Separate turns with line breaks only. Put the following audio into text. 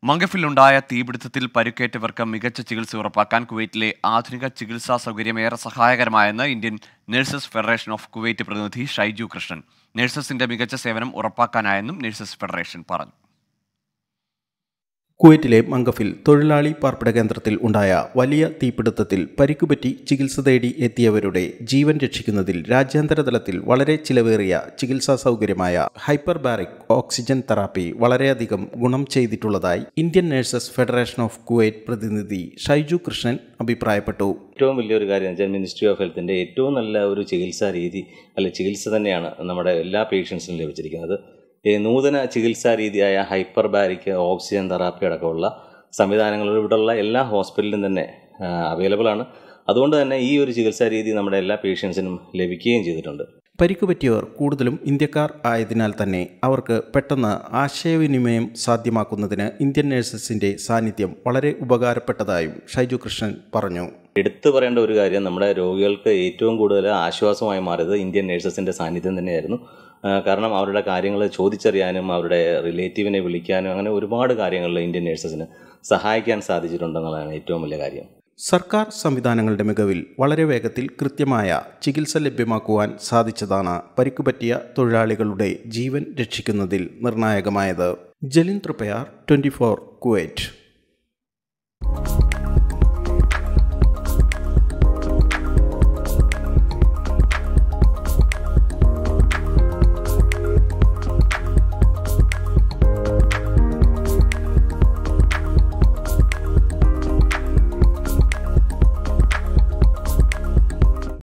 മംഗഫിലുണ്ടായ തീപിടുത്തത്തിൽ പരിക്കേറ്റവർക്ക് മികച്ച ചികിത്സ ഉറപ്പാക്കാൻ കുവൈറ്റിലെ ആധുനിക ചികിത്സാ സൗകര്യം ഏറെ സഹായകരമായെന്ന് Indian nurses federation of Kuwait പ്രതിനിധി ഷൈജു കൃഷ്ണൻ നഴ്സസിന്റെ മികച്ച സേവനം ഉറപ്പാക്കാനായെന്നും നഴ്സസ് ഫെഡറേഷൻ പറഞ്ഞു
കുവൈറ്റിലെ മംഗഫിൽ തൊഴിലാളി പാർപ്പിട കേന്ദ്രത്തിൽ ഉണ്ടായ വലിയ തീപിടുത്തത്തിൽ പരിക്കുപറ്റി ചികിത്സ തേടി എത്തിയവരുടെ ജീവൻ രക്ഷിക്കുന്നതിൽ രാജ്യാന്തര തലത്തിൽ വളരെ ചിലവേറിയ ചികിത്സാ സൗകര്യമായ ഹൈപ്പർബാറിക് ഓക്സിജൻ തെറാപ്പി വളരെയധികം ഗുണം ചെയ്തിട്ടുള്ളതായി Indian nurses federation of Kuwait പ്രതിനിധി ഷൈജു കൃഷ്ണൻ അഭിപ്രായപ്പെട്ടു
ഏറ്റവും വലിയൊരു കാര്യം എന്ന് വെച്ചാൽ മിനിസ്ട്രി ഓഫ് ഹെൽത്തിൻ്റെ ഏറ്റവും നല്ല ഒരു ചികിത്സാ രീതി അല്ലെ ചികിത്സ തന്നെയാണ് നമ്മുടെ എല്ലാ പേഷ്യൻസിനും ലഭിച്ചിരിക്കുന്നത് ഈ നൂതന ചികിത്സാ രീതിയായ ഹൈപ്പർ ബാരിക് ഓക്സിജൻ തെറാപ്പി അടക്കമുള്ള സംവിധാനങ്ങൾ ഇവിടെയുള്ള എല്ലാ ഹോസ്പിറ്റലിലും തന്നെ അവൈലബിൾ ആണ് അതുകൊണ്ട് തന്നെ ഈ ഒരു ചികിത്സാ രീതി നമ്മുടെ എല്ലാ പേഷ്യൻസിനും ലഭിക്കുകയും ചെയ്തിട്ടുണ്ട്
പരിക്കുപറ്റിയവർ കൂടുതലും ഇന്ത്യക്കാർ ആയതിനാൽ തന്നെ അവർക്ക് പെട്ടെന്ന് ആശയവിനിമയം സാധ്യമാക്കുന്നതിന് ഇന്ത്യൻ നഴ്സസിന്റെ സാന്നിധ്യം വളരെ ഉപകാരപ്പെട്ടതായും ഷൈജു കൃഷ്ണൻ പറഞ്ഞു
എടുത്തു പറയേണ്ട ഒരു കാര്യം നമ്മുടെ രോഗികൾക്ക് ഏറ്റവും കൂടുതൽ ആശ്വാസമായി മാറിയത് ഇന്ത്യൻ നഴ്സസിൻ്റെ സാന്നിധ്യം തന്നെയായിരുന്നു കാരണം അവരുടെ കാര്യങ്ങൾ ചോദിച്ചറിയാനും അവരുടെ റിലേറ്റീവിനെ വിളിക്കാനും അങ്ങനെ ഒരുപാട് കാര്യങ്ങളിൽ ഇന്ത്യൻ നഴ്സസിന് സഹായിക്കാൻ സാധിച്ചിട്ടുണ്ടെന്നുള്ളതാണ് ഏറ്റവും വലിയ കാര്യം
സർക്കാർ സംവിധാനങ്ങളുടെ മികവിൽ വളരെ വേഗത്തിൽ കൃത്യമായ ചികിത്സ ലഭ്യമാക്കുവാൻ സാധിച്ചതാണ് പരിക്കുപറ്റിയ തൊഴിലാളികളുടെ ജീവൻ രക്ഷിക്കുന്നതിൽ നിർണായകമായത് Jalin Thriprayar twenty four Kuwait